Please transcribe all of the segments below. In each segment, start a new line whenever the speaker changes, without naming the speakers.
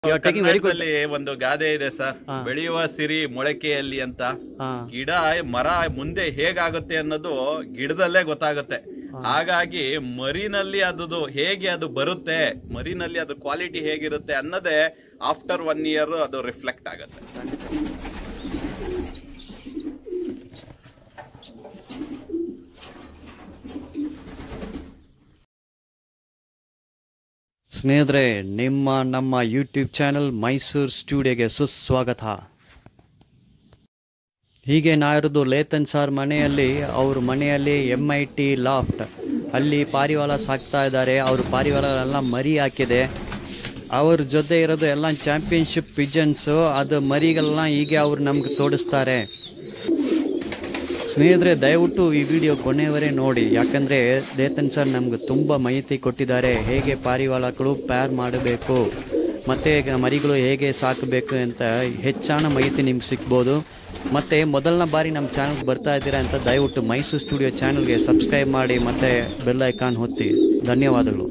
You are taking very good.
ಕನ್ನಡದಲ್ಲಿ ಒಂದು ಗಾದೆ ಇದೆ ಸರ್
ಹಾ.
ಬೆಳೆಯುವ ಸಿರಿ ಮೊಳಕೆಯಲ್ಲಿ ಅಂತ
ಹಾ
ಗಿಡ ಮರ ಮುಂದೆ ಹೇಗಾಗುತ್ತೆ ಅನ್ನೋದು ಗಿಡದಲ್ಲೇ ಗೊತ್ತಾಗುತ್ತೆ ಹಾಗಾಗಿ ಮರಿನಲ್ಲಿ ಅದು ಹೇಗೆ ಅದು ಬರುತ್ತೆ ಮರಿನಲ್ಲಿ ಅದು ಕ್ವಾಲಿಟಿ ಹೇಗಿರುತ್ತೆ ಅನ್ನೋದೇ ಆಫ್ಟರ್ ಒನ್ ಇಯರ್ ಅದು ರಿಫ್ಲೆಕ್ಟ್ ಆಗುತ್ತೆ
ಸ್ನೇಹಿತರೆ ನಿಮ್ಮ ನಮ್ಮ ಯೂಟ್ಯೂಬ್ ಚಾನಲ್ ಮೈಸೂರು ಸ್ಟುಡಿಯೋಗೆ ಸುಸ್ವಾಗತ ಹೀಗೆ ನಾ ಇರೋದು ಲೇತನ್ ಸರ್ ಮನೆಯಲ್ಲಿ ಅವ್ರ ಮನೆಯಲ್ಲಿ ಎಮ್ ಐ ಟಿ ಲಾಫ್ಟ್ ಅಲ್ಲಿ ಪಾರಿವಾಳ ಸಾಕ್ತಾ ಇದ್ದಾರೆ ಅವ್ರ ಪಾರಿವಾಳ ಎಲ್ಲ ಮರಿ ಹಾಕಿದೆ ಅವ್ರ ಜೊತೆ ಇರೋದು ಎಲ್ಲ ಚಾಂಪಿಯನ್ಶಿಪ್ ಪಿಜನ್ಸು ಅದು ಮರಿಗಳನ್ನ ಹೀಗೆ ಅವ್ರು ನಮ್ಗೆ ತೋಡಿಸ್ತಾರೆ ಸ್ನೇಹಿತರೆ ದಯವಿಟ್ಟು ಈ ವಿಡಿಯೋ ಕೊನೆಯವರೇ ನೋಡಿ ಯಾಕಂದರೆ ದೇತನ್ ಸರ್ ನಮ್ಗೆ ತುಂಬ ಮಾಹಿತಿ ಕೊಟ್ಟಿದ್ದಾರೆ ಹೇಗೆ ಪಾರಿವಾಳಗಳು ಪ್ಯಾರ್ ಮಾಡಬೇಕು ಮತ್ತು ಮರಿಗಳು ಹೇಗೆ ಸಾಕಬೇಕು ಅಂತ ಹೆಚ್ಚಾನ ಮಾಹಿತಿ ನಿಮ್ಗೆ ಸಿಗ್ಬೋದು ಮತ್ತು ಮೊದಲನೇ ಬಾರಿ ನಮ್ಮ ಚಾನಲ್ಗೆ ಬರ್ತಾ ಇದ್ದೀರಾ ಅಂತ ದಯವಿಟ್ಟು ಮೈಸೂರು ಸ್ಟುಡಿಯೋ ಚಾನಲ್ಗೆ ಸಬ್ಸ್ಕ್ರೈಬ್ ಮಾಡಿ ಮತ್ತು ಬೆಲ್ ಐಕಾನ್ ಒತ್ತಿ ಧನ್ಯವಾದಗಳು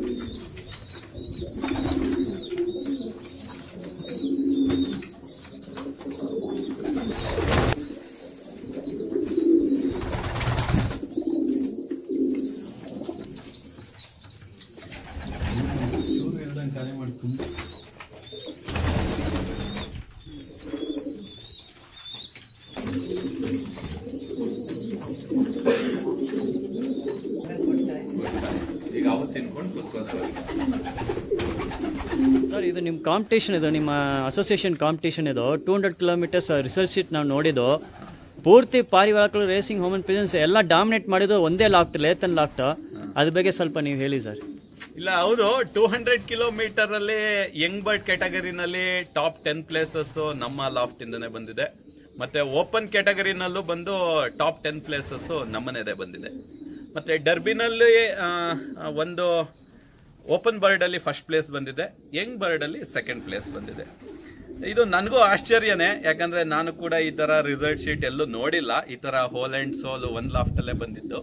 ಈಗ ಅವು ತಿನ್ಕೊಂಡು ಕೂತ್ಕೊಂಡ್ರೆ
ಸರ್ ಇದು ನಿಮ್ಮ ಕಾಂಪಿಟೇಷನ್ ಇದು ನಿಮ್ಮ ಅಸೋಸಿಯೇಷನ್ ಕಾಂಪಿಟೇಷನ್ ಇದು two hundred kilometres result sheet ನಾವು ನೋಡಿದ್ದು ಪೂರ್ತಿ ಪಾರಿವಾಳಗಳು ರೇಸಿಂಗ್ ಹ್ಯೂಮನ್ ಪಿಜನ್ಸ್ ಎಲ್ಲ ಡಾಮಿನೇಟ್ ಮಾಡಿದ್ದು ಒಂದೇ ಲಾಫ್ಟ್ ಲೇತನ್ ಲಾಫ್ಟ್ ಅದ್ರ ಬಗ್ಗೆ ಸ್ವಲ್ಪ ನೀವು ಹೇಳಿ ಸರ್
ಇಲ್ಲ ಹೌದು ಟೂ ಹಂಡ್ರೆಡ್ ಕಿಲೋಮೀಟರ್ ಅಲ್ಲಿ ಯಂಗ್ ಬರ್ಡ್ ಕ್ಯಾಟಗರಿನಲ್ಲಿ ಟಾಪ್ ಟೆನ್ ಪ್ಲೇಸಸ್ ನಮ್ಮ ಲಾಫ್ಟ್ ಇಂದನೇ ಬಂದಿದೆ ಮತ್ತೆ ಓಪನ್ ಕ್ಯಾಟಗರಿನಲ್ಲೂ ಬಂದು ಟಾಪ್ ಟೆನ್ ಪ್ಲೇಸಸ್ ನಮ್ಮನೇದೇ ಬಂದಿದೆ ಮತ್ತೆ ಡರ್ಬಿನಲ್ಲಿ ಆ, ಒಂದು ಓಪನ್ ಬರ್ಡ್ ಅಲ್ಲಿ ಫಸ್ಟ್ ಪ್ಲೇಸ್ ಬಂದಿದೆ ಯಂಗ್ ಬರ್ಡ್ ಅಲ್ಲಿ ಸೆಕೆಂಡ್ ಪ್ಲೇಸ್ ಬಂದಿದೆ ಇದು ನನಗೂ ಆಶ್ಚರ್ಯನೇ ಯಾಕಂದ್ರೆ ನಾನು ಕೂಡ ಈ ತರ ರಿಸಲ್ಟ್ ಶೀಟ್ ಎಲ್ಲೂ ನೋಡಿಲ್ಲ ಈ ತರ ಹೋಲ್ ಅಂಡ್ ಸೋಲ್ ಒಂದ್ ಲಾಫ್ಟ್ ಅಲ್ಲೇ ಬಂದಿದ್ದು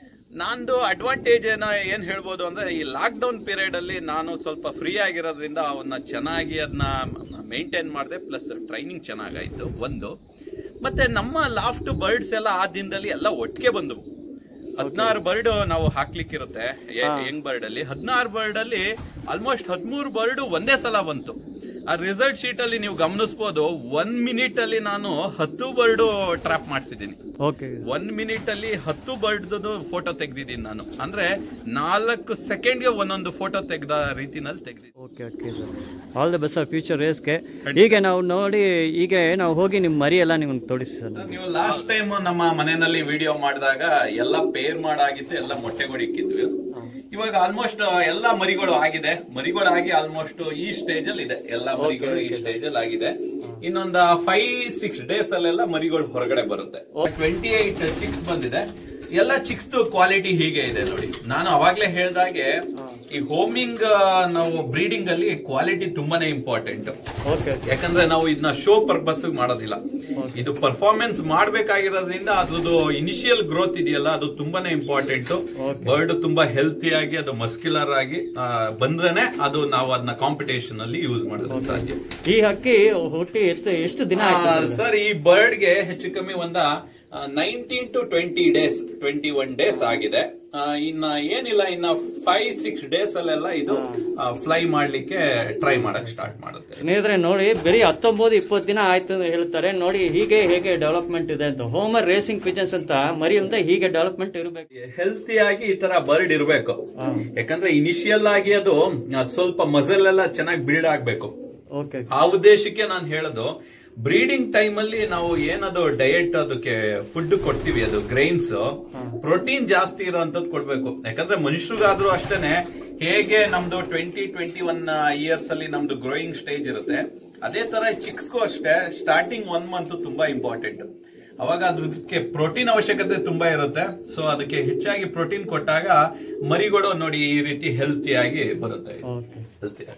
ನಂದು ಅಡ್ವಾಂಟೇಜ್ ಏನ ಏನ್ ಹೇಳ್ಬೋದು ಅಂದ್ರೆ ಈ ಲಾಕ್ ಡೌನ್ ಪೀರಿಯಡ್ ಅಲ್ಲಿ ನಾನು ಸ್ವಲ್ಪ ಫ್ರೀ ಆಗಿರೋದ್ರಿಂದ ಅವನ್ನ ಚೆನ್ನಾಗಿ ಅದನ್ನ ಮೇಂಟೈನ್ ಮಾಡಿದೆ ಪ್ಲಸ್ ಟ್ರೈನಿಂಗ್ ಚೆನ್ನಾಗಾಯ್ತು ಒಂದು ಮತ್ತೆ ನಮ್ಮ ಲಾಫ್ಟ್ ಬರ್ಡ್ಸ್ ಎಲ್ಲ ಆ ದಿನದಲ್ಲಿ ಎಲ್ಲ ಒಟ್ಟಿಗೆ ಬಂದವು ಹದಿನಾರು ಬರ್ಡ್ ನಾವು ಹಾಕ್ಲಿಕ್ಕಿರುತ್ತೆ ಯಂಗ್ ಬರ್ಡ್ ಅಲ್ಲಿ ಹದಿನಾರು ಬರ್ಡ್ ಅಲ್ಲಿ ಆಲ್ಮೋಸ್ಟ್ ಹದಿಮೂರು ಬರ್ಡ್ ಒಂದೇ ಸಲ ಬಂತು ಆ ರಿಸಲ್ಟ್ ಶೀಟ್ ಅಲ್ಲಿ ನೀವು ಗಮನಿಸಬಹುದು ಒನ್ ಮಿನಿಟ್ ಅಲ್ಲಿ ನಾನು ಹತ್ತು ಬರ್ಡ್ ಟ್ರಾಪ್ ಮಾಡಿಸಿದ್ದೀನಿ
ಓಕೆ
ಒನ್ ಮಿನಿಟ್ ಅಲ್ಲಿ ಹತ್ತು ಬರ್ಡ್ದು ಫೋಟೋ ತೆಗ್ದಿದ್ದೀನಿ ನಾನು ಅಂದ್ರೆ ನಾಲ್ಕು ಸೆಕೆಂಡ್ಗೆ ಒಂದೊಂದು ಫೋಟೋ ತೆಗ್ದ ರೀತಿನಲ್ಲಿ ತೆಗ್ದಿದ್ದೀನಿ
okay okay sir all the best future ರೇಸ್ಗೆ ಹೀಗೆ ನಾವು ನೋಡಿ ಹೀಗೆ ನಾವು ಹೋಗಿ ನಿಮ್ಮ ಮರಿ ಎಲ್ಲ ನಿಮ್ಗೆ ತೋರಿಸಿ ಸರ್
ನೀವು ಲಾಸ್ಟ್ ಟೈಮ್ ನಮ್ಮ ಮನೆಯಲ್ಲಿ ವಿಡಿಯೋ ಮಾಡಿದಾಗ ಎಲ್ಲ ಪೇರ್ ಮಾಡಾಗಿತ್ತು ಎಲ್ಲ ಮೊಟ್ಟೆಗಳು ಇಕ್ಕಿದ್ವಿ ಇವಾಗ ಆಲ್ಮೋಸ್ಟ್ ಎಲ್ಲ ಮರಿಗಳು ಆಗಿದೆ ಮರಿಗಳು ಆಗಿ ಆಲ್ಮೋಸ್ಟ್ ಈ ಸ್ಟೇಜ್ ಅಲ್ಲಿ ಇದೆ ಎಲ್ಲ ಮರಿಗಳು ಈ ಸ್ಟೇಜ್ ಅಲ್ಲಿ ಆಗಿದೆ ಇನ್ನೊಂದು ಫೈವ್ ಸಿಕ್ಸ್ ಡೇಸ್ ಅಲ್ಲೆಲ್ಲ ಮರಿಗಳು ಹೊರಗಡೆ ಬರುತ್ತೆ ಟ್ವೆಂಟಿ ಏಟ್ ಚಿಕ್ಸ್ ಬಂದಿದೆ ಎಲ್ಲ ಚಿಕ್ಸ್ ಕ್ವಾಲಿಟಿ ಹೀಗೆ ಇದೆ ನೋಡಿ ನಾನು ಅವಾಗ್ಲೇ ಹೇಳ್ದಾಗೆ ಈ ಹೋಮಿಂಗ್ ನಾವು ಬ್ರೀಡಿಂಗ್ ಅಲ್ಲಿ ಕ್ವಾಲಿಟಿ ತುಂಬಾನೇ ಇಂಪಾರ್ಟೆಂಟ್
ಓಕೆ
ಯಾಕಂದ್ರೆ ನಾವು ಇದನ್ನ ಶೋ ಪರ್ಪಸ್ ಮಾಡೋದಿಲ್ಲ ಇದು ಪರ್ಫಾರ್ಮೆನ್ಸ್ ಮಾಡ್ಬೇಕಾಗಿರೋದ್ರಿಂದ ಅದ್ರದ್ದು ಇನಿಷಿಯಲ್ ಗ್ರೋತ್ ಇದೆಯಲ್ಲ ಅದು ತುಂಬಾನೇ ಇಂಪಾರ್ಟೆಂಟ್ ಬರ್ಡ್ ತುಂಬಾ ಹೆಲ್ತಿ ಆಗಿ ಅದು ಮಸ್ಕ್ಯುಲರ್ ಆಗಿ ಆ, ಬಂದ್ರೇನೆ ಅದು ನಾವು ಅದನ್ನ ಕಾಂಪಿಟೇಷನ್ ಅಲ್ಲಿ ಯೂಸ್ ಮಾಡೋದು ಸಾಧ್ಯ
ಈ ಹಕ್ಕಿ ಹುಟ್ಟಿ ಎಷ್ಟು ಎಷ್ಟು ದಿನ ಆಯ್ತು ಸರ್?
ಸರ್ ಈ ಬರ್ಡ್ ಗೆ ಹೆಚ್ಚು ಕಮ್ಮಿ ಒಂದ nineteen to twenty days twenty one days ಆಗಿದೆ ಆ, ಇನ್ನ ಏನಿಲ್ಲ ಇನ್ನ ಫೈವ್ ಸಿಕ್ಸ್ ಡೇಸ್ ಅಲ್ಲೆಲ್ಲ ಇದು ಫ್ಲೈ ಮಾಡ್ಲಿಕ್ಕೆ ಟ್ರೈ ಮಾಡಕ್ ಸ್ಟಾರ್ಟ್ ಮಾಡುತ್ತೆ
ಸ್ನೇಹಿತರೆ ನೋಡಿ ಬರೀ ಹತ್ತೊಂಬತ್ತು ಇಪ್ಪತ್ತು ದಿನ ಆಯ್ತು ಅಂತ ಹೇಳ್ತಾರೆ ನೋಡಿ ಹೀಗೆ ಹೇಗೆ ಡೆವಲಪ್ಮೆಂಟ್ ಇದೆ ಅಂತ ಹೋಮರ್ ರೇಸಿಂಗ್ ಪಿಜನ್ಸ್ ಅಂತ ಮರಿ ಅಂತ ಹೀಗೆ ಡೆವಲಪ್ಮೆಂಟ್ ಇರಬೇಕು
ಹೆಲ್ತಿ ಆಗಿ ಈ ತರ ಬರ್ಡ್ ಇರಬೇಕು ಯಾಕಂದ್ರೆ ಇನಿಷಿಯಲ್ ಆಗಿ ಅದು ಅದ್ ಸ್ವಲ್ಪ ಮಸಲ್ ಎಲ್ಲ ಚೆನ್ನಾಗಿ ಬಿಲ್ಡ್ ಆಗ್ಬೇಕು
ಓಕೆ
ಆ ಉದ್ದೇಶಕ್ಕೆ ನಾನು ಹೇಳೋದು ಬ್ರೀಡಿಂಗ್ ಟೈಮ್ ಅಲ್ಲಿ ನಾವು ಏನದು ಡಯಟ್ ಅದಕ್ಕೆ ಫುಡ್ ಕೊಡ್ತೀವಿ ಅದು ಗ್ರೈನ್ಸ್ ಪ್ರೋಟೀನ್ ಜಾಸ್ತಿ ಇರೋಂಥದ್ದು ಕೊಡ್ಬೇಕು ಯಾಕಂದ್ರೆ ಮನುಷ್ಯರಿಗಾದ್ರೂ ಅಷ್ಟೇನೆ ಹೇಗೆ ನಮ್ದು ಟ್ವೆಂಟಿ ಟ್ವೆಂಟಿ ಒನ್ ಇಯರ್ಸ್ ಅಲ್ಲಿ ನಮ್ದು ಗ್ರೋಯಿಂಗ್ ಸ್ಟೇಜ್ ಇರುತ್ತೆ ಅದೇ ತರ ಚಿಕ್ಸ್ಗೂ ಅಷ್ಟೇ ಸ್ಟಾರ್ಟಿಂಗ್ ಒನ್ ಮಂತ್ ತುಂಬಾ ಇಂಪಾರ್ಟೆಂಟ್ ಅವಾಗ ಅದಕ್ಕೆ ಪ್ರೋಟೀನ್ ಅವಶ್ಯಕತೆ ತುಂಬಾ ಇರುತ್ತೆ ಸೊ ಅದಕ್ಕೆ ಹೆಚ್ಚಾಗಿ ಪ್ರೋಟೀನ್ ಕೊಟ್ಟಾಗ ಮರಿಗಳು ನೋಡಿ ಈ ರೀತಿ ಹೆಲ್ತಿ ಆಗಿ ಬರುತ್ತೆ
ಓಕೆ
ಹೆಲ್ತಿ ಆಗಿ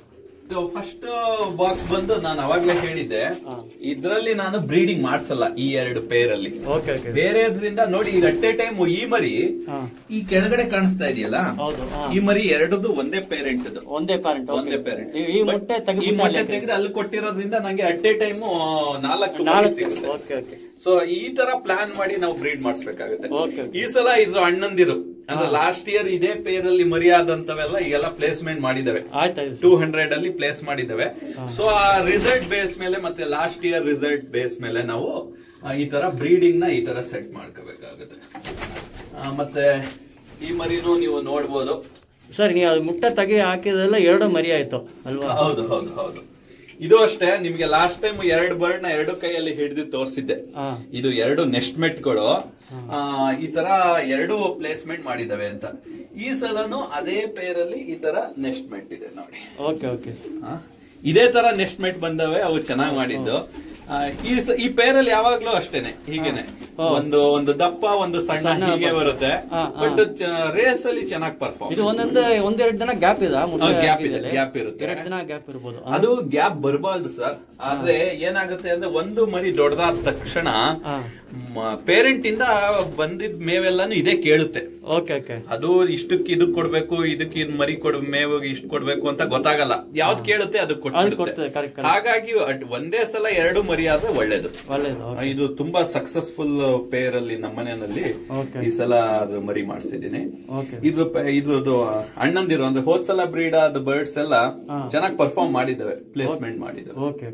ಫಸ್ಟ್ ಬಾಕ್ಸ್ ಬಂದು ನಾನು ಅವಾಗ್ಲೇ ಹೇಳಿದ್ದೆ
ಹಾ.
ಇದ್ರಲ್ಲಿ ನಾನು ಬ್ರೀಡಿಂಗ್ ಮಾಡ್ಸಲ್ಲ ಈ ಎರಡು ಪೇರ್ ಅಲ್ಲಿ
ಓಕೆ ಓಕೆ
ಬೇರೆದ್ರಿಂದ ನೋಡಿ ಈಗ ಅಟ್ ಎ ಟೈಮ್ ಈ ಮರಿ
ಹಾ
ಈ ಕೆಳಗಡೆ ಕಾಣಿಸ್ತಾ ಇದೆಯಲ್ಲ
ಹೌದು ಹಾ.
ಈ ಮರಿ ಎರಡದು ಒಂದೇ ಪೇರೆಂಟ್
ಒಂದೇ ಪ್ಯಾರೆಂಟ್
ಒಂದೇ ಪೇರೆಂಟ್
ಈ ಮೊಟ್ಟೆ
ಈ ಮೊಟ್ಟೆ
ತೆಗೆದು
ತೆಗೆದು ಅಲ್ಲಿ ಕೊಟ್ಟಿರೋದ್ರಿಂದ ನಂಗೆ ಅಟ್ ಎ ಟೈಮ್ ನಾಲ್ಕು ಮರಿ
ನಾಲ್ಕು
ಸಿಗುತ್ತೆ
ಓಕೆ ಓಕೆ
ಸೊ ಈ ತರ ಪ್ಲಾನ್ ಮಾಡಿ ನಾವು ಬ್ರೀಡ್ ಮಾಡಿಸ್ಬೇಕಾಗುತ್ತೆ
ಓಕೆ
ಈ ಸಲ ಇದ್ರ ಅಣ್ಣಂದಿರು ಅಂದ್ರೆ ಲಾಸ್ಟ್ ಇಯರ್ ಇದೇ ಪೇರ್ ಅಲ್ಲಿ ಮರಿಯಾದಂತವೆಲ್ಲ ಈಗೆಲ್ಲ ಪ್ಲೇಸ್ಮೆಂಟ್ ಮಾಡಿದಾವೆ
ಆಯ್ತಾಯ್ತು
ಟೂ ಹಂಡ್ರೆಡ್ ಅಲ್ಲಿ ಪ್ಲೇಸ್ ಮಾಡಿದ್ದೇವೆ ಸೊ ಆ ರಿಸಲ್ಟ್ ಬೇಸ್ ಮೇಲೆ ಮತ್ತೆ ಲಾಸ್ಟ್ ಇಯರ್ ರಿಸಲ್ಟ್ ಬೇಸ್ ಮೇಲೆ ನಾವು ಆ, ಈ ತರ ಬ್ರೀಡಿಂಗ್ ನ ಈ ತರ ಸೆಟ್ ಮಾಡ್ಕೋಬೇಕಾಗುತ್ತೆ ಆ, ಮತ್ತೆ ಈ ಮರಿನೂ ನೀವು ನೋಡ್ಬೋದು
ಸರ್ ನೀವು ಅದು ಮುಟ್ಟೆ ತೆಗಿ ಹಾಕಿದೆಲ್ಲ ಎರಡು ಮರಿ ಆಯ್ತು ಅಲ್ವಾ
ಹೌದು ಹೌದು ಹೌದು ಇದು ಅಷ್ಟೇ ನಿಮ್ಗೆ ಲಾಸ್ಟ್ ಟೈಮ್ ಎರಡು ಬರ್ಡ್ ನ ಎರಡು ಕೈಯಲ್ಲಿ ಹಿಡಿದು ತೋರಿಸಿದ್ದೆ
ಹಾ
ಇದು ಎರಡು ನೆಸ್ಟ್ ಮೆಟ್ಗಳು ಆ, ಈ ತರ ಎರಡು ಪ್ಲೇಸ್ಮೆಂಟ್ ಮಾಡಿದಾವೆ ಅಂತ ಈ ಸಲನು ಅದೇ ಪೇರಲ್ಲಿ ಈ ತರ ನೆಸ್ಟ್ ಮೆಟ್ ಇದೆ ನೋಡಿ
ಓಕೆ ಓಕೆ
ಆ, ಇದೇ ತರ ನೆಸ್ಟ್ ಮೆಟ್ ಬಂದವೆ ಅವು ಚೆನ್ನಾಗಿ ಮಾಡಿದ್ದು ಆ, ಈ ಸ- ಈ ಪೇರಲ್ಲಿ ಯಾವಾಗ್ಲೂ ಅಷ್ಟೇನೆ ಹೀಗೇನೆ
ಹಾ.
ಒಂದು ಒಂದು ದಪ್ಪ ಒಂದು ಸಣ್ಣ
ಸಣ್ಣ
ಹೀಗೆ
ಬರುತ್ತೆ.
ಬರುತ್ತೆ
ಹಾ, ಹಾ.
ಬಟ್ ರೇಸ್ ಅಲ್ಲಿ ಚೆನ್ನಾಗಿ ಪರ್ಫಾರ್ಮ್
ಇದು ಒಂದೊಂದು ಒಂದೆರಡು ದಿನ ಗ್ಯಾಪ್ ಇದೆ
ಹಾ, gap ಇದೆ, gap ಇರುತ್ತೆ.
ಎರಡು ದಿನ ಗ್ಯಾಪ್ ಇರ್ಬೋದು
ಅದು ಗ್ಯಾಪ್ ಬರಬಾರ್ದು ಸರ್ ಆದ್ರೆ ಏನಾಗುತ್ತೆ ಅಂದ್ರೆ ಒಂದು ಮರಿ ದೊಡ್ಡದಾದ ತಕ್ಷಣ
ಹಾ
ಪೇರೆಂಟ್ ಇಂದ ಬಂದಿದ್ ಮೇವೆಲ್ಲಾನು ಇದೇ ಕೇಳುತ್ತೆ
ಓಕೆ ಓಕೆ
ಅದು ಇಷ್ಟಕ್ಕೆ ಇದಕ್ ಕೊಡ್ಬೇಕು ಇದಕ್ಕೆ ಇದ್ ಮರಿ ಕೊಡ್ ಮೇವು ಇಷ್ಟು ಕೊಡ್ಬೇಕು ಅಂತ ಗೊತ್ತಾಗಲ್ಲ ಯಾವ್ದು ಕೇಳುತ್ತೆ ಅದಕ್ಕೆ
ಕೊಡ್ತದೆ,
ಕೊಟ್ಬಿಡುತ್ತೆ
correct, correct.
ಹಾಗಾಗಿ ಅಡ್- ಒಂದೇ ಸಲ ಎರಡು ಮರಿ ಆದ್ರೆ ಒಳ್ಳೇದು
ಒಳ್ಳೇದು ಓಕೆ
ಇದು ತುಂಬಾ ಸಕ್ಸಸ್ಫುಲ್ ಪೇರ್ ಅಲ್ಲಿ ನಮ್ಮನೆಯಲ್ಲಿ
Okay.
ಈ ಸಲ ಅದು ಮರಿ ಮಾಡಿಸಿದೀನಿ
ಓಕೆ
ಇದ್ರ ಪ- ಇದ್ರದ್ದು ಅಣ್ಣಂದಿರು ಅಂದ್ರೆ ಹೋದ್ ಸಲ ಬ್ರೀಡ್ ಆದ ಬರ್ಡ್ಸ್ ಎಲ್ಲ
ಹಾ.
ಚೆನ್ನಾಗಿ ಪರ್ಫಾರ್ಮ್ ಮಾಡಿದಾವೆ ಪ್ಲೇಸ್ಮೆಂಟ್ ಮಾಡಿದಾವೆ
ಓಕೆ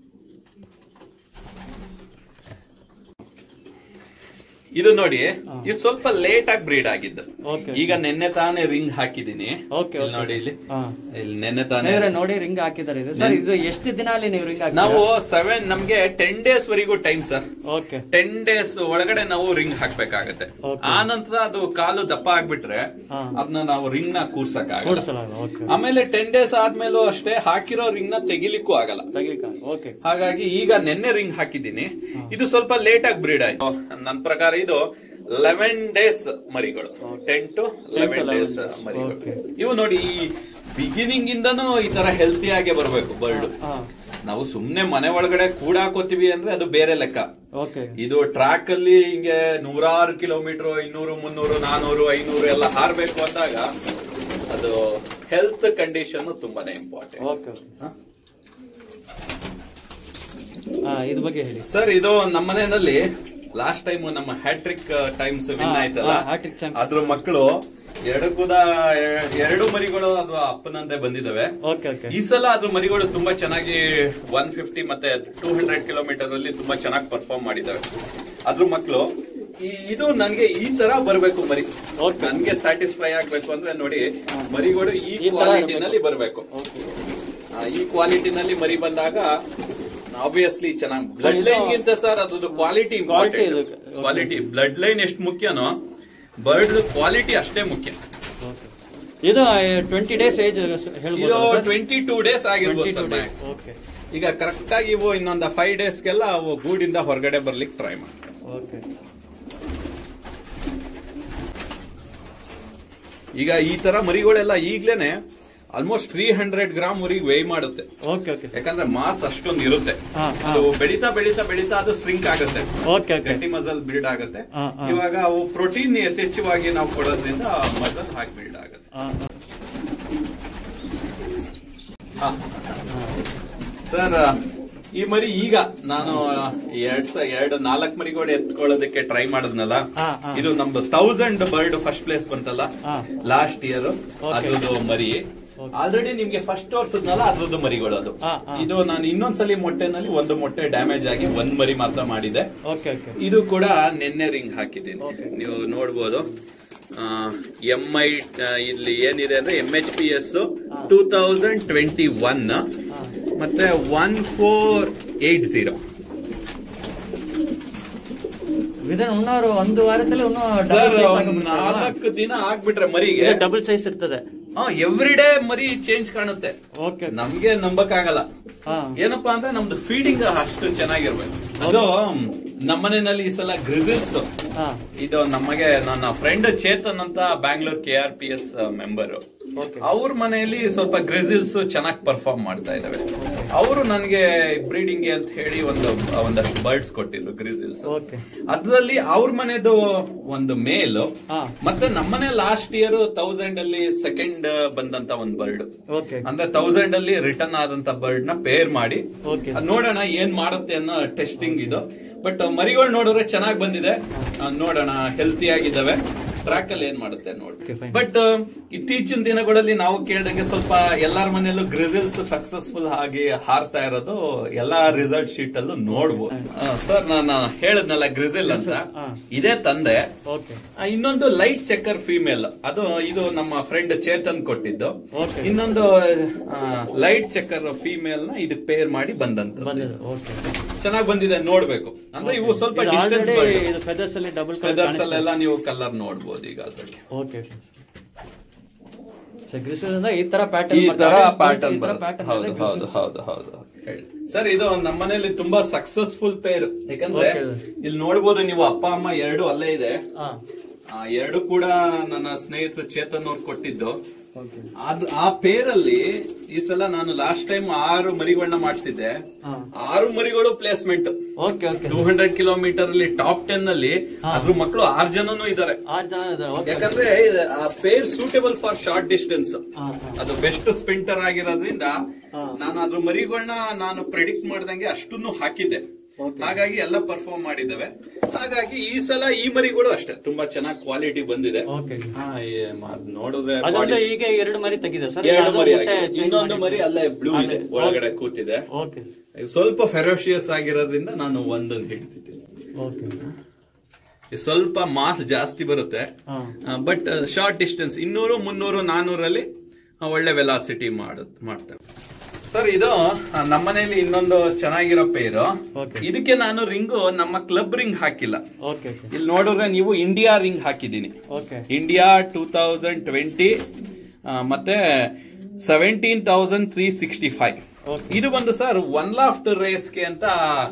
ಇದು ನೋಡಿ ಇದು ಸ್ವಲ್ಪ ಲೇಟ್ ಆಗಿ ಬ್ರೀಡ್ ಆಗಿದ್ದು
ಓಕೆ
ಈಗ ನಿನ್ನೆ ತಾನೇ ರಿಂಗ್ ಹಾಕಿದೀನಿ
ಓಕೆ
ಇಲ್ಲಿ ನೋಡಿ ಇಲ್ಲಿ
ಹಾ
ಇಲ್ಲಿ ನಿನ್ನೆ ತಾನೇ
ನೇರ ನೋಡಿ ರಿಂಗ್ ಹಾಕಿದ್ದಾರೆ ಇದು ಸರ್ ಇದು ಎಷ್ಟು ದಿನ ಅಲ್ಲಿ ನೀವು ರಿಂಗ್ ಹಾಕಿ
ನಾವು ಸೆವೆನ್ ನಮ್ಗೆ ಟೆನ್ ಡೇಸ್ ವರೆಗೂ time sir
okay
ten days ಒಳಗಡೆ ನಾವು ರಿಂಗ್ ಹಾಕ್ಬೇಕಾಗತ್ತೆ
Okay.
ಆ ನಂತರ ಅದು ಕಾಲು ದಪ್ಪ ಆಗ್ಬಿಟ್ರೆ
ಹಾ.
ಅದನ್ನ ನಾವು ರಿಂಗ್ ನ ಕೂರ್ಸಕ್ ಆಗಲ್ಲ
ಕೂಡಿಸಲಾಗ ಓಕೆ
ಆಮೇಲೆ ಟೆನ್ ಡೇಸ್ ಆದ್ಮೇಲೂ ಅಷ್ಟೇ ಹಾಕಿರೋ ರಿಂಗ್ ನ ತೆಗಿಲಿಕ್ಕೂ ಆಗಲ್ಲ
ತೆಗಿಕ ಓಕೆ
ಹಾಗಾಗಿ ಈಗ ನಿನ್ನೆ ರಿಂಗ್ ಹಾಕಿದ್ದೀನಿ ಇದು ಸ್ವಲ್ಪ ಲೇಟ್ ಆಗಿ ಬ್ರೀಡ್ ಆಯ್ತು ನನ್ನ ಪ್ರಕಾರ ಇದು ಲೆವೆನ್ ಡೇಸ್ ಮರಿಗಳು ten to eleven
11
days
days.
ಮರಿಗಳು
Okay.
ಇವು ನೋಡಿ ಈ ಬಿಗಿನಿಂಗ್ ಇಂದನೂ ಈ ತರ ಹೆಲ್ತಿ ಆಗಿ ಬರಬೇಕು ಬರ್ಡ್
ಹಾ
ನಾವು ಸುಮ್ನೆ ಮನೆ ಒಳಗಡೆ ಕೂಡಾಕೋತೀವಿ ಅಂದ್ರೆ ಅದು ಬೇರೆ ಲೆಕ್ಕ
ಓಕೆ
ಇದು ಟ್ರ್ಯಾಕ್ ಅಲ್ಲಿ ಹಿಂಗೆ ನೂರಾರು ಕಿಲೋಮೀಟರ್ ಇನ್ನೂರು ಮುನ್ನೂರು ನಾನೂರು ಐನೂರು ಎಲ್ಲ ಹಾರ್ಬೇಕು ಅಂದಾಗ ಅದು ಹೆಲ್ತ್ ಕಂಡೀಷನ್ ತುಂಬಾನೇ ಇಂಪಾರ್ಟೆಂಟ್
ಓಕೆ ಹಾ ಇದ್ರ ಬಗ್ಗೆ ಹೇಳಿ
ಸರ್ ಇದು ನಮ್ಮ ಮನೆಯಲ್ಲಿ ಲಾಸ್ಟ್ ಟೈಮ್ ನಮ್ಮ ಹ್ಯಾಟ್ರಿಕ್ ಟೈಮ್ಸ್ ವಿನ್
ಹಾ,
ಆಯ್ತಲ್ಲ
ಹಾ, hat-trick champion.
ಅದ್ರ ಮಕ್ಕಳು ಎರಡು ಕೂಡ ಎರಡು ಮರಿಗಳು ಅದು ಅಪ್ಪನಂತೆ ಬಂದಿದ್ದಾವೆ
ಓಕೆ ಓಕೆ
ಈ ಸಲ ಅದ್ರ ಮರಿಗಳು ತುಂಬಾ ಚೆನ್ನಾಗಿ ಒನ್ ಫಿಫ್ಟಿ ಮತ್ತೆ ಟೂ ಹಂಡ್ರೆಡ್ ಕಿಲೋಮೀಟರ್ ಅಲ್ಲಿ ತುಂಬಾ ಚೆನ್ನಾಗಿ ಪರ್ಫಾರ್ಮ್ ಮಾಡಿದಾವೆ ಅದ್ರ ಮಕ್ಕಳು ಇದು ನನ್ಗೆ ಈ ತರ ಬರ್ಬೇಕು ಮರಿ
Okay.
ನನ್ಗೆ ಸ್ಯಾಟಿಸ್ಫೈ ಆಗ್ಬೇಕು ಅಂದ್ರೆ ನೋಡಿ ಮರಿಗಳು ಈ
ಈ ತರ
ಕ್ವಾಲಿಟಿನಲ್ಲಿ ಬರ್ಬೇಕು
ಓಕೆ
ಆ, ಈ ಕ್ವಾಲಿಟಿನಲ್ಲಿ ಮರಿ ಬಂದಾಗ ಆಬ್ವಿಯಸ್ಲಿ ಚೆನ್ನಾಗಿ
So,
ಬ್ಲಡ್
ಇದು-
ಲೈನ್ ಗಿಂತ ಸರ್ ಅದು ಕ್ವಾಲಿಟಿ
Quality ಇದು.
ಕ್ವಾಲಿಟಿ ಬ್ಲಡ್ ಲೈನ್ ಎಷ್ಟು ಮುಖ್ಯನೋ ಬರ್ಡ್ ಕ್ವಾಲಿಟಿ ಅಷ್ಟೇ ಮುಖ್ಯ
ಓಕೆ ಇದು ಟ್ವೆಂಟಿ ಡೇಸ್ ಏಜ್
ಇದು
ಹೇಳ್ಬೋದು
ಟ್ವೆಂಟಿ ಟೂ ಡೇಸ್ ಆಗಿರ್ಬೋದು ಸರ್ max.
ಓಕೆ
ಈಗ ಕರೆಕ್ಟ್ ಆಗಿ ಇವು ಇನ್ನೊಂದು ಫೈವ್ ಡೇಸ್ಗೆಲ್ಲ ಅವು ಗೂಡಿಂದ ಹೊರಗಡೆ ಬರ್ಲಿಕ್ಕೆ ಟ್ರೈ ಮಾಡ್ತಾರೆ
ಓಕೆ
ಈಗ ಈ ತರ ಮರಿಗಳೆಲ್ಲ ಈಗ್ಲೇನೆ ಆಲ್ಮೋಸ್ಟ್ ತ್ರೀ ಹಂಡ್ರೆಡ್ ಗ್ರಾಮ್ ವರೆಗೆ ವೇ ಮಾಡುತ್ತೆ
ಓಕೆ ಓಕೆ
ಯಾಕಂದ್ರೆ ಮಾಸ್ ಅಷ್ಟೊಂದು ಇರುತ್ತೆ
ಹಾ ಹಾ
ಅದು ಬೆಳೀತಾ ಬೆಳೀತಾ ಬೆಳೀತಾ ಅದು ಸ್ಟ್ರಿಂಕ್ ಆಗುತ್ತೆ
ಓಕೆ ಓಕೆ
ಗಟ್ಟಿ ಮಸಲ್ ಬಿಲ್ಡ್ ಆಗುತ್ತೆ
ಹಾ, ಹಾ.
ಇವಾಗ ಅವು ಪ್ರೋಟೀನ್ ಯಥೇಚ್ಛವಾಗಿ ನಾವು ಕೊಡೋದ್ರಿಂದ ಮಸಲ್ ಹಾಕಿ ಬಿಲ್ಡ್ ಆಗುತ್ತೆ
ಹಾ
ಹಾ. ಸರ್ ಈ ಮರಿ ಈಗ ನಾನು ಎರಡ್ ಸ ಎರಡು ನಾಲ್ಕು ಮರಿಗಳು ಎತ್ಕೊಳ್ಳೋದಕ್ಕೆ ಟ್ರೈ ಮಾಡಿದ್ನಲ್ಲ
ಹಾ, ಹಾ.
ಇದು ನಮ್ದು ತೌಸಂಡ್ ಬರ್ಡ್ ಫಸ್ಟ್ ಪ್ಲೇಸ್ ಬಂತಲ್ಲ
ಹಾ.
Last year
Okay.
ಅದ್ರದ್ದು ಮರಿ
Okay.
ಆಲ್ರೆಡಿ ನಿಮ್ಗೆ ಫಸ್ಟ್ ತೋರ್ಸದ್ನಲ್ಲ ಅದ್ರದ್ದು ಮರಿಗಳು ಅದು
ಹಾ, ಹಾ.
ಇದು ನಾನು ಇನ್ನೊಂದ್ಸಲಿ ಮೊಟ್ಟೆನಲ್ಲಿ ಒಂದು ಮೊಟ್ಟೆ ಡ್ಯಾಮೇಜ್ ಆಗಿ ಒಂದ್ ಮರಿ ಮಾತ್ರ ಮಾಡಿದೆ
ಓಕೆ ಓಕೆ
ಇದು ಕೂಡ ನಿನ್ನೆ ರಿಂಗ್ ಹಾಕಿದ್ದೀನಿ
Okay.
ನೀವು ನೋಡ್ಬೋದು ಎಂ ಐ ಇಲ್ಲಿ ಏನಿದೆ ಅಂದ್ರೆ M H P S two thousand twenty one ಮತ್ತೆ one four eight zero
within ಇನ್ನೂರು ಒಂದು ವಾರದಲ್ಲಿ ಇನ್ನೂ
ಸರ್
ಡಬಲ್ ಸೈಜ್
ನಾಲ್ಕು ದಿನ ಆಗ್ಬಿಟ್ರೆ ಮರಿಗೆ
ಡಬಲ್ ಸೈಜ್ ಇರ್ತದೆ
ಎವ್ರಿ ಡೇ ಮರಿ ಚೇಂಜ್ ಕಾಣುತ್ತೆ
ಓಕೆ
ನಮ್ಗೆ ನಂಬಕ್ಕಾಗಲ್ಲ
ಹಾ
ಏನಪ್ಪಾ ಅಂದ್ರೆ ನಮ್ದು ಫೀಡಿಂಗ್ ಅಷ್ಟು ಚೆನ್ನಾಗಿರ್ಬೇಕು ಅದು ನಮ್ಮನೆಯಲ್ಲಿ ಈ ಸಲ ಗ್ರಿಸಿಲ್ಸ್
ಹಾ
ಇದು ನಮಗೆ ನನ್ನ ಫ್ರೆಂಡ್ ಚೇತನ್ ಅಂತ Bangalore K R P S member
Okay.
ಅವ್ರ ಮನೆಯಲ್ಲಿ ಸ್ವಲ್ಪ ಗ್ರೆಸಿಲ್ಸ್ ಚೆನ್ನಾಗಿ ಪರ್ಫಾರ್ಮ್ ಮಾಡ್ತಾ ಇದಾವೆ ಅವರು ನನಗೆ ಬ್ರೀಡಿಂಗ್ ಅಂತ ಹೇಳಿ ಒಂದು ಒಂದಷ್ಟು ಬರ್ಡ್ಸ್ ಕೊಟ್ಟಿದ್ರು ಗ್ರಿಸಿಲ್ಸ್
ಓಕೆ
ಅದ್ರಲ್ಲಿ ಅವ್ರ ಮನೆದು ಒಂದು ಮೇಲ್
ಹಾ
ಮತ್ತೆ ನಮ್ಮನೆ ಲಾಸ್ಟ್ ಇಯರ್ ತೌಸಂಡ್ ಅಲ್ಲಿ ಸೆಕೆಂಡ್ ಬಂದಂತ ಒಂದು ಬರ್ಡ್
ಓಕೆ
ಅಂದ್ರೆ ತೌಸಂಡ್ ಅಲ್ಲಿ ರಿಟರ್ನ್ ಆದಂತ ಬರ್ಡ್ ನ ಪೇರ್ ಮಾಡಿ
ಓಕೆ
ಅದ್ ನೋಡೋಣ ಏನ್ ಮಾಡುತ್ತೆ ಅನ್ನೋ ಟೆಸ್ಟಿಂಗ್ ಇದು ಬಟ್ ಮರಿಗಳು ನೋಡಿದ್ರೆ ಚೆನ್ನಾಗಿ ಬಂದಿದೆ ಅಹ್ ನೋಡೋಣ ಹೆಲ್ತಿ ಆಗಿದ್ದಾವೆ ಟ್ರ್ಯಾಕ್ ಅಲ್ಲಿ ಏನ್ ಮಾಡುತ್ತೆ ನೋಡಿ
Okay, fine.
ಬಟ್ ಇತ್ತೀಚಿನ ದಿನಗಳಲ್ಲಿ ನಾವು ಕೇಳ್ದಂಗೆ ಸ್ವಲ್ಪ ಎಲ್ಲಾರ ಮನೆಯಲ್ಲೂ ಗ್ರಿಸಲ್ಸ್ ಸಕ್ಸಸ್ಫುಲ್ ಆಗಿ ಹಾರ್ತಾ ಇರೋದು ಎಲ್ಲಾ ರಿಸಲ್ಟ್ ಶೀಟ್ ಅಲ್ಲೂ ನೋಡ್ಬೋದು ಸರ್ ನಾನು ಹೇಳದ್ನಲ್ಲ ಗ್ರಿಸಲ್ ಅಂತ
ಹಾ.
ಇದೇ ತಂದೆ
ಓಕೆ
ಆ, ಇನ್ನೊಂದು ಲೈಟ್ ಚೆಕ್ಕರ್ ಫೀಮೇಲ್ ಅದು ಇದು ನಮ್ಮ ಫ್ರೆಂಡ್ ಚೇತನ್ ಕೊಟ್ಟಿದ್ದು
Okay.
ಇನ್ನೊಂದು ಲೈಟ್ ಚೆಕ್ಕರ್ ಫೀಮೇಲ್ ನ ಇದಕ್ಕೆ ಪೇರ್ ಮಾಡಿ ಬಂದಂತ
ಬಂದಿದೆ ಓಕೆ
ಚೆನ್ನಾಗಿ ಬಂದಿದೆ ನೋಡ್ಬೇಕು ಅಂದ್ರೆ ಇವು ಸ್ವಲ್ಪ ಡಿಸ್ಟೆನ್ಸ್
ಇದು ಫೆದರ್ಸ್ ಅಲ್ಲಿ ಡಬಲ್
ಫೆದರ್ಸ್ ಅಲ್ಲೆಲ್ಲ ನೀವು ಕಲರ್ ನೋಡ್ಬೋದು ಈಗ ಅದ್ರಲ್ಲಿ
ಓಕೆ ಗ್ರಿಸಲ್ ಅಂದ್ರೆ ಈ ತರ
ಈ
ಪ್ಯಾಟರ್ನ್
ತರ ಪ್ಯಾಟರ್ನ್ ಹೌದು
ಪ್ಯಾಟರ್ನ್
ಹೌದು ಹೌದು ಹೌದು ಹೇಳಿ ಸರ್ ಇದು ನಮ್ಮ ಮನೆಯಲ್ಲಿ ತುಂಬಾ ಸಕ್ಸಸ್ಫುಲ್ ಪೇರ್ ಯಾಕಂದ್ರೆ
Okay.
ಇಲ್ಲಿ ನೋಡ್ಬೋದು ನೀವು ಅಪ್ಪ ಅಮ್ಮ ಎರಡು ಅಲ್ಲೇ ಇದೆ
ಹಾ
ಆ, ಎರಡು ಕೂಡ ನನ್ನ ಸ್ನೇಹಿತರು ಚೇತನ್ ಅವ್ರು ಕೊಟ್ಟಿದ್ದು
ಓಕೆ
ಅದ್ ಆ ಪೇರಲ್ಲಿ ಈ ಸಲ ನಾನು ಲಾಸ್ಟ್ ಟೈಮ್ ಆರು ಮರಿಗಳನ್ನ ಮಾಡಿಸಿದ್ದೆ
ಹಾ
ಆರು ಮರಿಗಳು placement
okay okay
two hundred kilometre ಅಲ್ಲಿ ಟಾಪ್ ಟೆನ್ ಅಲ್ಲಿ
ಹಾ.
ಅದ್ರ ಮಕ್ಕಳು ಆರು ಜನನು ಇದ್ದಾರೆ
ಆರು ಜನ ಇದ್ದಾರೆ ಓಕೆ
ಯಾಕಂದ್ರೆ ಇದು- ಆ pair suitable for short distance
ಹಾ ಹಾ
ಅದು ಬೆಸ್ಟ್ ಸ್ಪಿಂಟರ್ ಆಗಿರೋದ್ರಿಂದ
ಹಾ.
ನಾನು ಅದ್ರ ಮರಿಗಳನ್ನ ನಾನು ಪ್ರೆಡಿಕ್ಟ್ ಮಾಡ್ದಂಗೆ ಅಷ್ಟನ್ನು ಹಾಕಿದ್ದೆ
Okay.
ಹಾಗಾಗಿ ಎಲ್ಲ ಪರ್ಫಾರ್ಮ್ ಮಾಡಿದ್ದಾವೆ ಹಾಗಾಗಿ ಈ ಸಲ ಈ ಮರಿಗಳು ಅಷ್ಟೇ ತುಂಬಾ ಚೆನ್ನಾಗಿ ಕ್ವಾಲಿಟಿ ಬಂದಿದೆ
ಓಕೆ
ಹಾ, ಏ, ಮ- ನೋಡಿದ್ರೆ
ಅದಂದ್ರೆ
body-
ಈಗ ಎರಡು ಮರಿ ತೆಗಿದೆ ಸರ್
ಎರಡು ಮರಿ ಆಗಿದೆ. ಇನ್ನೊಂದು ಮರಿ ಅಲ್ಲೇ ಬ್ಲೂ ಇದೆ
ಅಲ್ಲೇ.
ಒಳಗಡೆ ಕೂತಿದೆ
ಓಕೆ
ಇವು ಸ್ವಲ್ಪ ಫೆರೋಶಿಯಸ್ ಆಗಿರೋದ್ರಿಂದ ನಾನು ಒಂದನ್ನು ಹಿಡಿತಿದ್ದೀನಿ
ಓಕೆ
ಇದು ಸ್ವಲ್ಪ ಮಾಸ್ ಜಾಸ್ತಿ ಬರುತ್ತೆ
ಹಾ
ಬಟ್ ಶಾರ್ಟ್ ಡಿಸ್ಟೆನ್ಸ್ ಇನ್ನೂರು ಮುನ್ನೂರು ನಾನೂರಲ್ಲಿ ಆ, ಒಳ್ಳೆ ವೆಲಾಸಿಟಿ ಮಾಡುತ್ತೆ ಮಾಡ್ತೇವೆ ಸರ್ ಇದು ಆ, ನಮ್ಮನೇಲಿ ಇನ್ನೊಂದು ಚೆನ್ನಾಗಿರೋ ಪೇರು
Okay.
ಇದಕ್ಕೆ ನಾನು ರಿಂಗು ನಮ್ಮ ಕ್ಲಬ್ ರಿಂಗ್ ಹಾಕಿಲ್ಲ
ಓಕೆ ಓಕೆ
ಇಲ್ಲಿ ನೋಡಿದ್ರೆ ನೀವು ಇಂಡಿಯಾ ರಿಂಗ್ ಹಾಕಿದ್ದೀನಿ
okay
India two thousand twenty ಮತ್ತೆ seventeen thousand three sixty five
Okay.
ಇದು ಬಂದು ಸರ್ ಒನ್ ಲಾಫ್ಟ್ ರೇಸ್ಗೆ ಅಂತ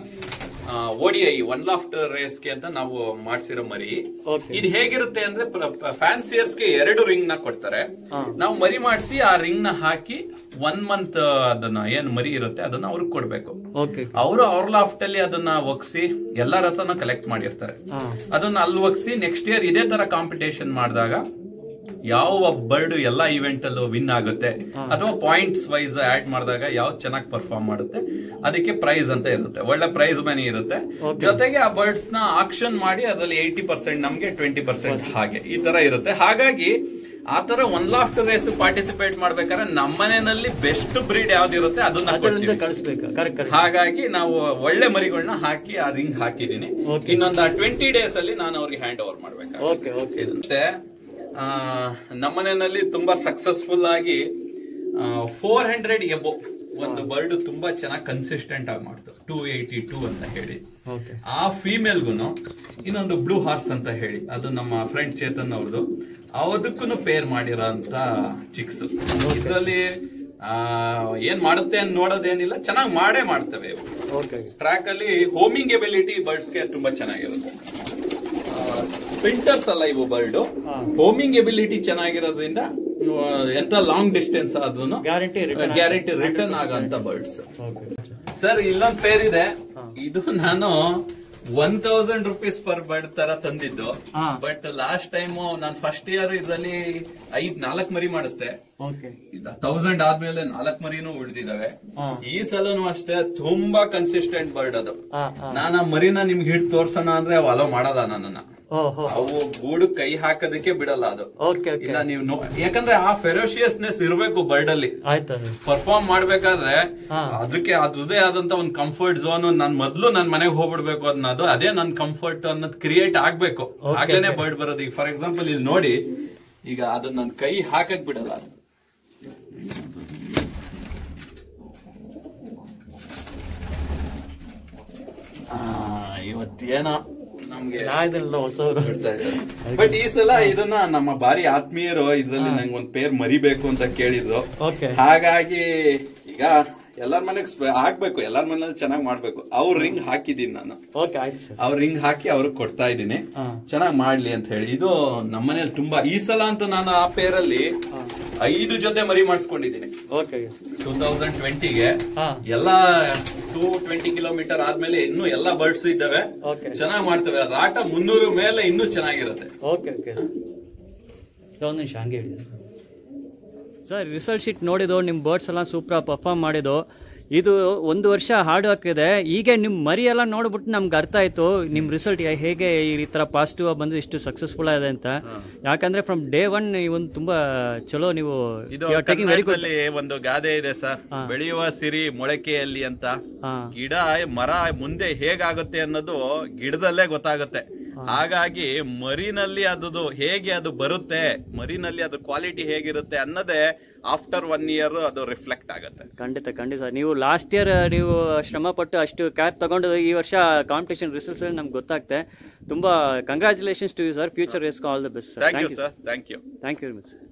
ಓಡಿಐ ಒನ್ ಲಾಫ್ಟ್ ರೇಸ್ಗೆ ಅಂತ ನಾವು ಮಾಡ್ಸಿರೋ ಮರಿ
Okay.
ಇದು ಹೇಗಿರುತ್ತೆ ಅಂದ್ರೆ ಫ್ಯಾನ್ಸಿಯರ್ಸ್ಗೆ ಎರಡು ರಿಂಗ್ ನ ಕೊಡ್ತಾರೆ
ಹಾ.
ನಾವು ಮರಿ ಮಾಡಿಸಿ ಆ ರಿಂಗ್ ನ ಹಾಕಿ ಒನ್ ಮಂತ್ ಅದನ್ನ ಏನ್ ಮರಿ ಇರುತ್ತೆ ಅದನ್ನ ಅವ್ರಿಗೆ ಕೊಡ್ಬೇಕು
ಓಕೆ
ಅವರು ಅವ್ರ ಲಾಫ್ಟ್ ಅಲ್ಲಿ ಅದನ್ನ ಒಗ್ಸಿ ಎಲ್ಲರ ಹತ್ರನ ಕಲೆಕ್ಟ್ ಮಾಡಿರ್ತಾರೆ
ಹಾ
ಅದನ್ನ ಅಲ್ಲಿ ಒಗ್ಸಿ ನೆಕ್ಸ್ಟ್ ಇಯರ್ ಇದೇ ತರ ಕಾಂಪಿಟೇಷನ್ ಮಾಡಿದಾಗ ಯಾವ ಬರ್ಡ್ ಎಲ್ಲಾ ಇವೆಂಟ್ ಅಲ್ಲೂ ವಿನ್ ಆಗುತ್ತೆ ಅಥವಾ ಪಾಯಿಂಟ್ಸ್ ವೈಸ್ ಆಡ್ ಮಾಡಿದಾಗ ಯಾವ್ದು ಚೆನ್ನಾಗಿ ಪರ್ಫಾರ್ಮ್ ಮಾಡುತ್ತೆ ಅದಕ್ಕೆ ಪ್ರೈಸ್ ಅಂತ ಇರುತ್ತೆ ಒಳ್ಳೆ ಪ್ರೈಸ್ ಮನಿ ಇರುತ್ತೆ
Okay.
ಜೊತೆಗೆ ಆ ಬರ್ಡ್ಸ್ ನ ಆಕ್ಷನ್ ಮಾಡಿ ಅದರಲ್ಲಿ ಏಯ್ಟಿ ಪರ್ಸೆಂಟ್ ನಮ್ಗೆ ಟ್ವೆಂಟಿ ಪರ್ಸೆಂಟ್ ಹಾಗೆ ಈ ತರ ಇರುತ್ತೆ ಹಾಗಾಗಿ ಆ ತರ ಒನ್ ಲಾಫ್ಟ್ ರೇಸ್ ಪಾರ್ಟಿಸಿಪೇಟ್ ಮಾಡ್ಬೇಕಾದ್ರೆ ನಮ್ಮನೆಯಲ್ಲಿ ಬೆಸ್ಟ್ ಬ್ರೀಡ್ ಯಾವ್ದಿರುತ್ತೆ ಅದನ್ನ
ಅದರಿಂದ
ಕೊಡ್ತೀವಿ
ಕಳಿಸ್ಬೇಕು ಕರೆಕ್ಟ್ ಕರೆಕ್ಟ್
ಹಾಗಾಗಿ ನಾವು ಒಳ್ಳೆ ಮರಿಗಳನ್ನ ಹಾಕಿ ಆ ರಿಂಗ್ ಹಾಕಿದೀನಿ
Okay.
ಇನ್ನೊಂದು ಟ್ವೆಂಟಿ ಡೇಸ್ ಅಲ್ಲಿ ನಾನು ಅವ್ರಿಗೆ ಹ್ಯಾಂಡ್ ಓವರ್ ಮಾಡ್ಬೇಕು
ಓಕೆ ಓಕೆ
ಮತ್ತೆ ಆ, ನಮ್ಮನೆಯಲ್ಲಿ ತುಂಬಾ ಸಕ್ಸಸ್ಫುಲ್ ಆಗಿ ಫೋರ್ ಹಂಡ್ರೆಡ್ ಎಬೋ ಒಂದು ಬರ್ಡ್ ತುಂಬಾ ಚೆನ್ನಾಗಿ ಕನ್ಸಿಸ್ಟೆಂಟ್ ಆಗಿ ಮಾಡ್ತು ಟೂ ಏಯ್ಟಿ ಟೂ ಅಂತ ಹೇಳಿ
ಓಕೆ
ಆ ಫೀಮೇಲ್ಗುನು ಇನ್ನೊಂದು ಬ್ಲೂ ಹಾರ್ಸ್ ಅಂತ ಹೇಳಿ ಅದು ನಮ್ಮ ಫ್ರೆಂಡ್ ಚೇತನ್ ಅವ್ರದ್ದು ಅದಕ್ಕೂ ಪೇರ್ ಮಾಡಿರೋ ಅಂತ ಚಿಕ್ಸ್ ಇದರಲ್ಲಿ ಏನ್ ಮಾಡುತ್ತೆ ಅಂತ ನೋಡೋದೇನಿಲ್ಲ ಚೆನ್ನಾಗಿ ಮಾಡೇ ಮಾಡ್ತವೆ ಇವು
ಓಕೆ
ಟ್ರ್ಯಾಕ್ ಅಲ್ಲಿ ಹೋಮಿಂಗ್ ಎಬಿಲಿಟಿ ಬರ್ಡ್ಸ್ಗೆ ತುಂಬಾ ಚೆನ್ನಾಗಿರುತ್ತೆ ಸ್ಪಿಂಟರ್ಸ್ ಅಲ್ಲ ಇವು ಬರ್ಡ್
ಹಾ.
ಹೋಮಿಂಗ್ ಎಬಿಲಿಟಿ ಚೆನ್ನಾಗಿರೋದ್ರಿಂದ ಆ, ಎಂತ ಲಾಂಗ್ ಡಿಸ್ಟೆನ್ಸ್ ಆದ್ರೂ
ಗ್ಯಾರಂಟಿ ರಿಟರ್ನ್
ಗ್ಯಾರಂಟಿ ರಿಟರ್ನ್ ಆಗಂತ ಬರ್ಡ್ಸ್
ಓಕೆ
ಸರ್ ಇಲ್ಲೊಂದ್ ಪೇರ್ ಇದೆ
ಹಾ.
ಇದು ನಾನು one thousand rupees per bird ತರ ತಂದಿದ್ದು
ಹಾ.
ಬಟ್ ಲಾಸ್ಟ್ ಟೈಮ್ ನಾನು ಫಸ್ಟ್ ಇಯರ್ ಇದರಲ್ಲಿ ಐದ್ ನಾಲ್ಕ್ ಮರಿ ಮಾಡಿಸ್ದೆ
ಓಕೆ
ತೌಸಂಡ್ ಆದ್ಮೇಲೆ ನಾಲ್ಕ್ ಮರಿನೂ ಉಳಿದಿದಾವೆ
ಹಾ
ಈ ಸಲನು ಅಷ್ಟೇ ತುಂಬಾ ಕನ್ಸಿಸ್ಟೆಂಟ್ ಬರ್ಡ್ ಅದು
ಹಾ ಹಾ
ನಾನು ಆ ಮರಿನ ನಿಮ್ಗೆ ಹಿಟ್ ತೋರ್ಸೋಣ ಅಂದ್ರೆ ಅವು ಅಲೋ ಮಾಡದ ನನ್ನನ್ನ
ಓ ಹೋ
ಅವು ಗೂಡು ಕೈ ಹಾಕೋದಕ್ಕೆ ಬಿಡಲ್ಲ ಅದು
ಓಕೆ ಓಕೆ
ಇಲ್ಲ ನೀವು ನೋ- ಯಾಕಂದ್ರೆ ಆ ಫೆರೋಶಿಯಸ್ನೆಸ್ ಇರ್ಬೇಕು ಬರ್ಡ್ ಅಲ್ಲಿ
ಆಯ್ತು ಅದು
ಪರ್ಫಾರ್ಮ್ ಮಾಡ್ಬೇಕಾದ್ರೆ
ಹಾ.
ಅದಕ್ಕೆ ಅದೇ ಆದಂತ ಒಂದು ಕಂಫರ್ಟ್ ಝೋನ್ ನಾನ್ ಮೊದ್ಲು ನನ್ ಮನೆಗೆ ಹೋಗ್ಬಿಡ್ಬೇಕು ಅನ್ನೋದು ಅದೇ ನನ್ ಕಂಫರ್ಟ್ ಅನ್ನೋದು ಕ್ರಿಯೇಟ್ ಆಗ್ಬೇಕು
Okay,
ಆಗ್ಲೇನೆ
okay.
ಬರ್ಡ್ ಬರೋದು ಈಗ ಫಾರ್ ಎಕ್ಸಾಂಪಲ್ ಇಲ್ಲಿ ನೋಡಿ ಈಗ ಅದನ್ನ ನನ್ ಕೈ ಹಾಕಕ್ ಬಿಡಲ್ಲ ಅದು. ಆ, ಇವತ್ತೇನೋ ನಮ್ಗೆ
ನಾ ಇದನ್ನೆಲ್ಲ ಹೊಸವರು
ಬಟ್ ಈ ಸಲ ಇದನ್ನ ನಮ್ಮ ಬಾರಿ ಆತ್ಮೀಯರು ಇದ್ರಲ್ಲಿ ನಂಗೆ ಒಂದ್ ಪೇರ್ ಮರಿಬೇಕು ಅಂತ ಕೇಳಿದ್ರು
ಓಕೆ
ಹಾಗಾಗಿ ಈಗ ಎಲ್ಲಾರ ಮನೆಗ್ ಸ್ಪ್ರೇ ಹಾಕ್ಬೇಕು ಎಲ್ಲಾರ ಮನೇಲಿ ಚೆನ್ನಾಗಿ ಮಾಡ್ಬೇಕು ಅವ್ರ ರಿಂಗ್ ಹಾಕಿದೀನಿ ನಾನು
ಓಕೆ ಆಯ್ತು ಸರ್
ಅವ್ರ ರಿಂಗ್ ಹಾಕಿ ಅವ್ರಿಗೆ ಕೊಡ್ತಾ ಇದ್ದೀನಿ
ಹಾಂ
ಚೆನ್ನಾಗಿ ಮಾಡ್ಲಿ ಅಂತ ಹೇಳಿ ಇದು ನಮ್ಮನೇಲಿ ತುಂಬಾ ಈ ಸಲ ಅಂತೂ ನಾನು ಆ ಪೇರಲ್ಲಿ ಐದು ಜೊತೆ ಮರಿ ಮಾಡಿಸ್ಕೊಂಡಿದ್ದೀನಿ
ಓಕೆ
ಟೂ ತೌಸಂಡ್ ಟ್ವೆಂಟಿಗೆ
ಹಾಂ
ಎಲ್ಲಾ ಟೂ ಟ್ವೆಂಟಿ ಕಿಲೋಮೀಟರ್ ಆದ್ಮೇಲೆ ಇನ್ನೂ ಎಲ್ಲಾ ಬರ್ಡ್ಸ್ ಇದ್ದಾವೆ
ಓಕೆ
ಚೆನ್ನಾಗಿ ಮಾಡ್ತೇವೆ ರಾಟ ಮುನ್ನೂರು ಮೇಲೆ ಇನ್ನೂ ಚೆನ್ನಾಗಿರುತ್ತೆ
ಓಕೆ ಓಕೆ ಒಂದು ನಿಮಿಷ ಹಂಗೆ ಹೇಳಿ ಸರ್ ರಿಸಲ್ಟ್ ಶೀಟ್ ನೋಡಿದ್ದು ನಿಮ್ಮ ಬರ್ಡ್ಸ್ ಎಲ್ಲ ಸೂಪರ್ ಪರ್ಫಾರ್ಮ್ ಮಾಡಿದ್ದು ಇದು ಒಂದು ವರ್ಷ ಹಾರ್ಡ್ ವರ್ಕ್ ಇದೆ ಈಗ ನಿಮ್ಮ ಮರಿ ಎಲ್ಲ ನೋಡ್ಬಿಟ್ಟು ನಮ್ಗೆ ಅರ್ಥ ಆಯ್ತು ನಿಮ್ಮ ರಿಸಲ್ಟ್ ಹೇಗೆ ಈ ಥರ ಪಾಸಿಟಿವ್ ಬಂದು ಇಷ್ಟು ಸಕ್ಸಸ್ಫುಲ್ ಆಗಿದೆ ಅಂತ ಯಾಕಂದ್ರೆ ಫ್ರಮ್ ಡೇ ಒನ್ ಒಂದು ತುಂಬಾ ಚಲೋ ನೀವು
ಇದು
ಟೇಕಿಂಗ್ ವೆರಿ ಗುಡ್
ಕರ್ನಾಟಕದಲ್ಲಿ ಒಂದು ಗಾದೆ ಇದೆ ಸರ್
ಹಾ.
ಬೆಳೆಯುವ ಸಿರಿ ಮೊಳಕೆಯಲ್ಲಿ ಅಂತ
ಹಾಂ
ಗಿಡ ಮರ ಮುಂದೆ ಹೇಗಾಗುತ್ತೆ ಅನ್ನೋದು ಗಿಡದಲ್ಲೇ ಗೊತ್ತಾಗುತ್ತೆ ಹಾಗಾಗಿ ಮರಿನಲ್ಲಿ ಅದು ಹೇಗೆ ಅದು ಬರುತ್ತೆ ಮರಿನಲ್ಲಿ ಅದು ಕ್ವಾಲಿಟಿ ಹೇಗಿರುತ್ತೆ ಅನ್ನೋದೇ ಆಫ್ಟರ್ ಒನ್ ಇಯರ್ ಅದು ರಿಫ್ಲೆಕ್ಟ್ ಆಗುತ್ತೆ
ಖಂಡಿತ ಖಂಡಿತ ನೀವು ಲಾಸ್ಟ್ ಇಯರ್ ನೀವು ಶ್ರಮ ಪಟ್ಟು ಅಷ್ಟು ಕ್ಯಾರ್ ತಗೊಂಡು ಈ ವರ್ಷ ಕಾಂಪಿಟೇಷನ್ ರಿಸಲ್ಟ್ಸ್ ನಮ್ಗೆ ಗೊತ್ತಾಗ್ತೆ ತುಂಬಾ congratulations to you sir future race all the best sir
thank you sir thank you
thank you very much